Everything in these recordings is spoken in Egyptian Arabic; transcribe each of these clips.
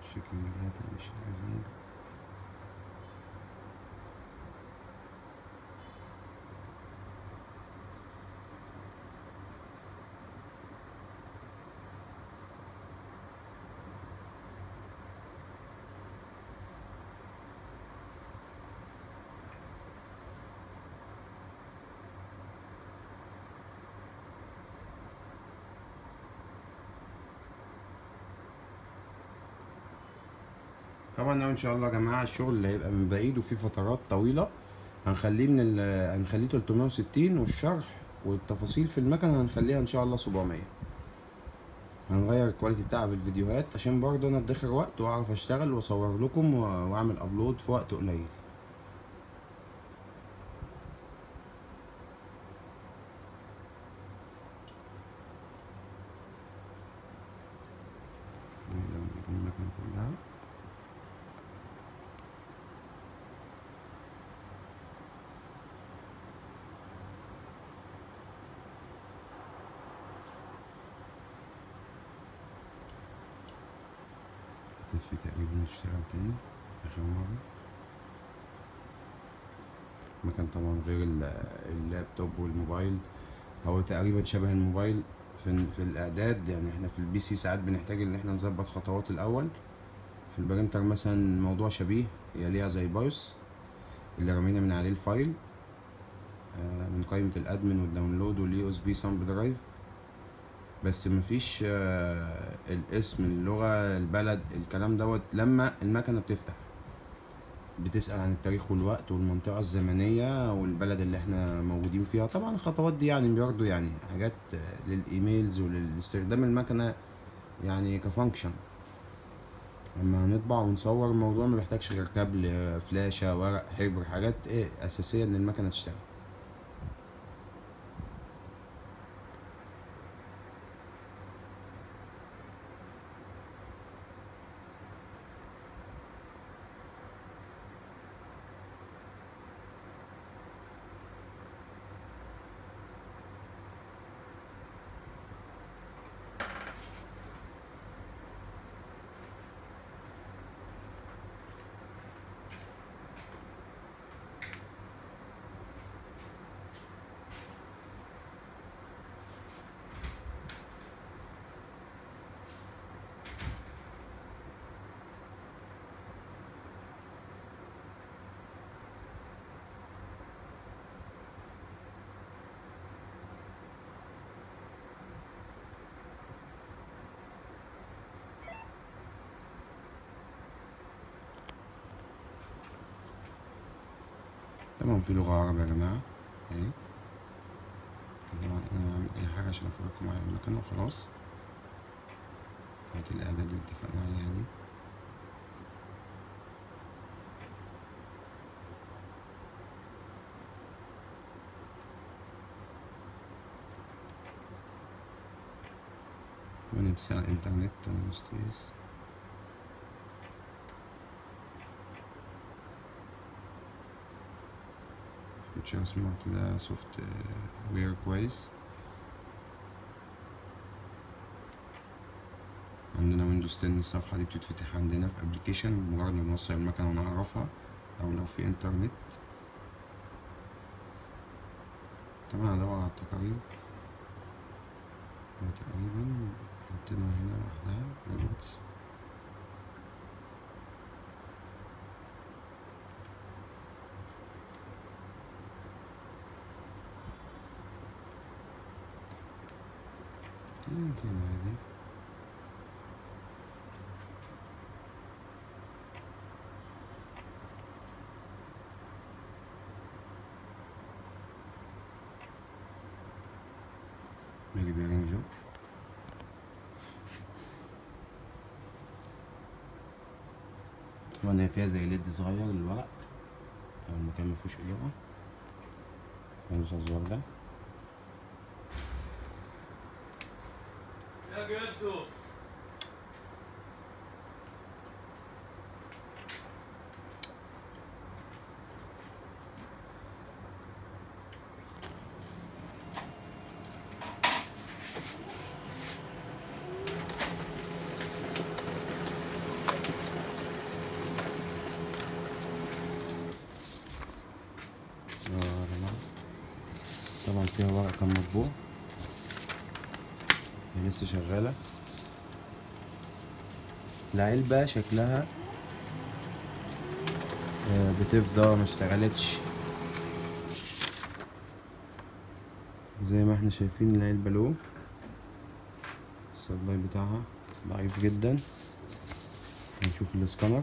شكلات مش عايزين طبعا لو ان شاء الله يا جماعه الشغل اللي هيبقى من بعيد وفي فترات طويله هنخليه من ال هنخليه 360 والشرح والتفاصيل في المكنه هنخليها ان شاء الله 700 هنغير الكواليتي بتاعها في الفيديوهات عشان برضه انا ادخر وقت واعرف اشتغل واصور لكم و- واعمل ابلود في وقت قليل نقدر نجيب المكنه كلها تطفي تقريبا اشتغل تاني آخر مرة المكان طبعا غير ال- اللابتوب والموبايل هو تقريبا شبه الموبايل في في الإعداد يعني احنا في البي سي ساعات بنحتاج إن احنا نظبط خطوات الأول في البرينتر مثلا الموضوع شبيه هي ليها زي بايوس اللي رمينا من عليه الفايل آه، من قائمة الأدمن والداونلود واليو اس بي سامبل درايف بس مفيش آه، الاسم اللغة البلد الكلام دوت لما المكنة بتفتح بتسأل عن التاريخ والوقت والمنطقة الزمنية والبلد اللي احنا موجودين فيها طبعا الخطوات دي يعني برضه يعني حاجات آه، للإيميلز وللاستخدام المكنة يعني كفانكشن لما نطبع ونصور الموضوع ما بيحتاجش غير كابل آه، فلاشة ورق حبر حاجات ايه أساسية إن المكنة تشتغل طبعا في لغة عربية يا جماعة اهي طبعا انا بعمل اي حاجة عشان افرجكم على المكان وخلاص بتاعت الاعداد اللي اتفقنا عليها دي ونبسي على الانترنت ونستيس فيوتشر سمارت ده سوفت وير كويس عندنا ويندوز 10 الصفحة دي بتتفتح عندنا في ابلكيشن مجرد ما نوصل المكنة ونعرفها أو لو في انترنت طبعا هدور على التقارير هو تقريبا حطينا هنا لوحدها روبوتس يمكن عادي maybe bearing job طبعا هي فيها زي ليد صغير للورق لو المكان مفيهوش إضاءة هندوس على الزرار ده يا جدو طبعا فيها ورق كان مطبوع هي لسه شغالة العلبة شكلها آه، بتفضى ما اشتغلتش زي ما احنا شايفين العلبة لو السبلاي بتاعها ضعيف جدا هنشوف الاسكانر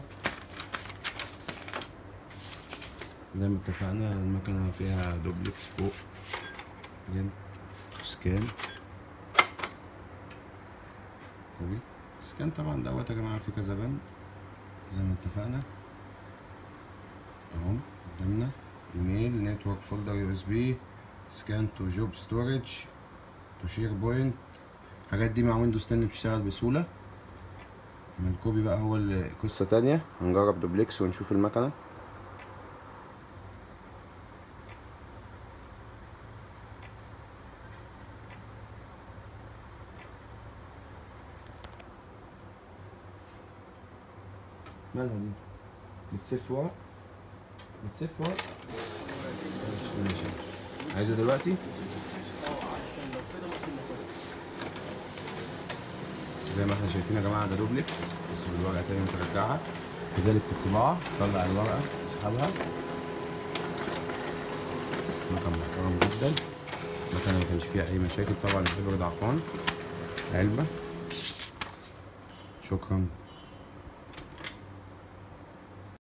زي ما اتفقنا المكنة فيها دوبلكس فوق جنب سكان كوبي سكان طبعا دوت يا جماعة في كذا بند زي ما اتفقنا اهو قدامنا ايميل نتورك فولدر يو اس بي سكان تو جوب ستورج تو شير بوينت الحاجات دي مع ويندوز 10 بتشتغل بسهولة من الكوبي بقى هو اللي قصة تانية هنجرب دوبلكس ونشوف المكنة مالها دي بتسف ورق بتسف ورق ماشي ماشي عايزه دلوقتي زي ما احنا شايفين يا جماعه ده دوبلكس اسم الورقه تاني وترجعها كذلك في الطباعه طلع الورقه تسحبها مكان محترم جدا المكنه ما كانش فيها اي مشاكل طبعا الابر ضعفان علبه شكرا